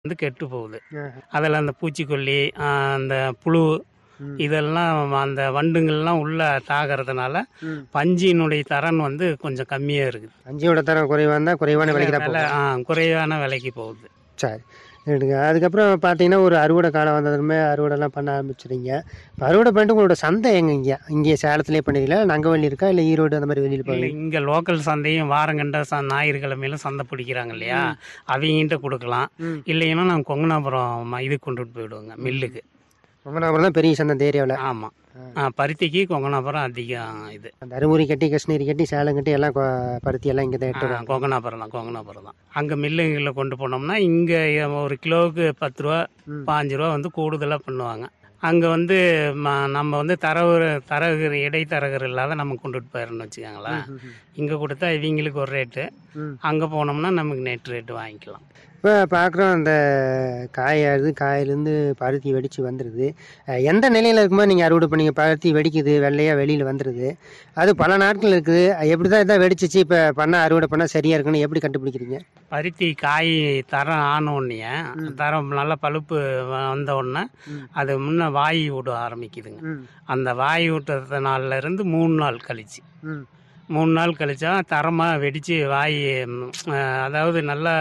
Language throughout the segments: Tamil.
வந்து கெட்டு போகுது ஆஹா. அதில் அந்த பூச்சிக்கொல்லி ஆ, அந்த புழு ம். இதெல்லாம் அந்த வண்டுங்கள்லாம் உள்ள தாகிறதுனால ம். பஞ்சியினுடைய தரம் வந்து கொஞ்சம் கம்மியாக இருக்குது அஞ்சியோட தரம் குறைவாக இருந்தால் குறைவான விலைக்கு தான் விலை போகும் ஆ, குறைவான விலைக்கு போகுது சரி எடுங்க அதுக்கப்புறம் பார்த்தீங்கன்னா ஒரு அறுவடை காலம் வந்ததுமே அறுவடைலாம் பண்ண ஆரம்பிச்சிடுங்க இப்போ அறுவடை பண்ணிட்டு உங்களோட சந்தை எங்க இங்கே இங்கே சேலத்துலேயே பண்ணுறீங்களா நங்கவள்ளி இருக்கா இல்லை ஈரோடு அந்த மாதிரி வெளியில் இல்லை போவீங்க இங்கே லோக்கல் சந்தையும் வாரங்கண்ட ச ஞாயிற்றுக்கிழமையிலும் சந்தை பிடிக்கிறாங்க இல்லையா அவங்ககிட்ட கொடுக்கலாம் ம். இல்லைன்னா நாங்கள் கொங்கனாபுரம் ம- இதுக்கு கொண்டுட்டு போயிடுவோங்க மில்லுக்கு கொங்கனாபுரம் தான் பெரிய சந்தை இந்த ஏரியாவில் ஆமாம் பருத்திக்கு கொங்கனாபுரம் அதிகம் இது அந்த அருமுறை கட்டி கிருஷ்ணகிரி கட்டி சேலம் கட்டி எல்லாம் கொ- பருத்தி எல்லாம் இங்கே தான் எடுத்து வருவாங்க. கொங்கனாபுரம் தான் கொங்கனாபுரம் தான் அங்கே மில்லுங்களில் கொண்டு போனோம்னா இங்கே ஒரு கிலோவுக்கு பத்து ரூபா ம். பாஞ்சு ரூபா வந்து கூடுதலாக பண்ணுவாங்க அங்கே வந்து ம- நம்ம வந்து தரவு தரகர் இடைத்தரகர் இல்லாத நம்ம கொண்டுட்டு போயிடணும்னு வச்சுக்கோங்களேன் ம், ம், இங்கே கொடுத்தா இவங்களுக்கு ஒரு ரேட்டு ம். அங்கே போனோம்னா நமக்கு நெட் ரேட்டு வாங்கிக்கலாம் இப்போ பார்க்குறோம் அந்த காயாடுது காயிலேருந்து பருத்தி வெடித்து வந்துடுது அஹ் எந்த நிலையில் இருக்குமோ நீங்கள் அறுவடை பண்ணீங்க பருத்தி வெடிக்குது வெள்ளையாக வெளியில் வந்துடுது அது பல நாட்கள் இருக்குது எப்படி தான் இதான் வெடிச்சிச்சு இப்போ பண்ண அறுவடை பண்ணால் சரியாக இருக்குன்னு எப்படி கண்டுபிடிக்கிறீங்க பருத்தி காய் தரம் ஆன உடனே தரம் நல்லா பழுப்பு வ- வந்த உடனே ம். அது முன்ன வாய் விட ஆரம்பிக்குதுங்க ம் அந்த வாய் விட்டுறது நாள்ல இருந்து மூணு நாள் கழிச்சு ம் மூணு நாள் கழிச்சா தரமாக வெடித்து வாய் ம், அஹ், அதாவது நல்லா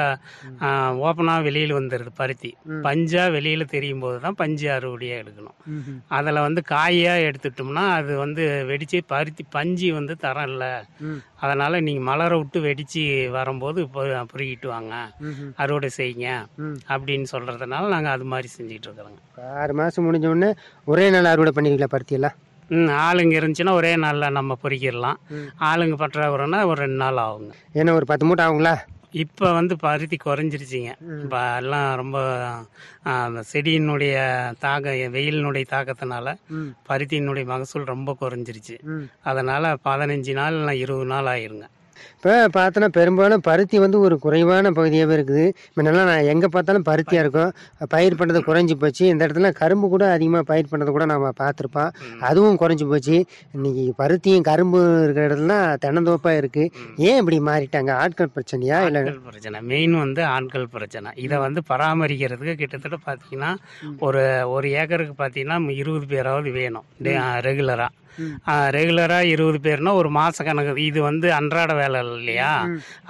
ஓப்பனாக வெளியில் வந்துடுது பருத்தி ம். பஞ்சாக வெளியில் தெரியும் போது தான் பஞ்சு அறுவடையாக எடுக்கணும் ம் அதில் வந்து காயாக எடுத்துட்டோம்னா அது வந்து வெடித்து பருத்தி பஞ்சு வந்து தரம் இல்லை ம் அதனால் நீங்கள் மலரை விட்டு வெடித்து வரும்போது பொ- பொறுக்கிட்டு வாங்க ம் அறுவடை செய்யுங்க ம் அப்படின்னு சொல்கிறதுனால நாங்கள் அது மாதிரி செஞ்சிட்டு இருக்கிறோங்க இப்போ ஆறு மாதம் முடிஞ்ச உடனே ஒரே நாள் அறுவடை பண்ணிருக்கீங்களா பருத்தியெல்லாம் ம் ஆளுங்க இருந்துச்சுன்னா ஒரே நாளில் நம்ம பொறிக்கிடலாம் ம். ஆளுங்க பற்றாக்குறைன்னா ஒரு ரெண்டு நாள் ஆகுங்க ஏன்னா ஒரு பத்து மூட்டை ஆகுங்களா இப்போ வந்து பருத்தி குறைஞ்சிருச்சிங்க இப்போ எல்லாம் ரொம்ப ஆ, அந்த செடியினுடைய தாக்க வெயிலினுடைய தாக்கத்தினால ம் பருத்தியினுடைய மகசூல் ரொம்ப குறைஞ்சிருச்சு ம் அதனால் பதினஞ்சு நாள் இல்லை இருபது நாள் ஆயிருங்க இப்போ பார்த்தோன்னா பெரும்பாலும் பருத்தி வந்து ஒரு குறைவான பகுதியாகவே இருக்குது முன்னெல்லாம் நான் எங்கே பார்த்தாலும் பருத்தியாக இருக்கும் பயிர் பண்ணுறது குறைஞ்சி போச்சு இந்த இடத்துல கரும்பு கூட அதிகமாக பயிர் பண்ணுறது கூட நம்ம பார்த்துருப்போம் அதுவும் குறைஞ்சி போச்சு இன்னைக்கு பருத்தியும் கரும்பு இருக்கிற இடத்துலலாம் தென்னந்தோப்பாக இருக்குது ஏன் இப்படி மாறிட்டாங்க ஆட்கள் பிரச்சனையா இல்லை ஆட்கள் பிரச்சனை மெயின் வந்து ஆட்கள் பிரச்சனை இதை வந்து பராமரிக்கிறதுக்கு கிட்டத்தட்ட பார்த்தீங்கன்னா ஒரு ஒரு ஏக்கருக்கு பார்த்தீங்கன்னா இருபது பேராவது வேணும் ரெகுலராக ம். ரெகுலராக இருபது பேர்னா ஒரு மாத கணக்கு இது வந்து அன்றாட வேலை இல்லையா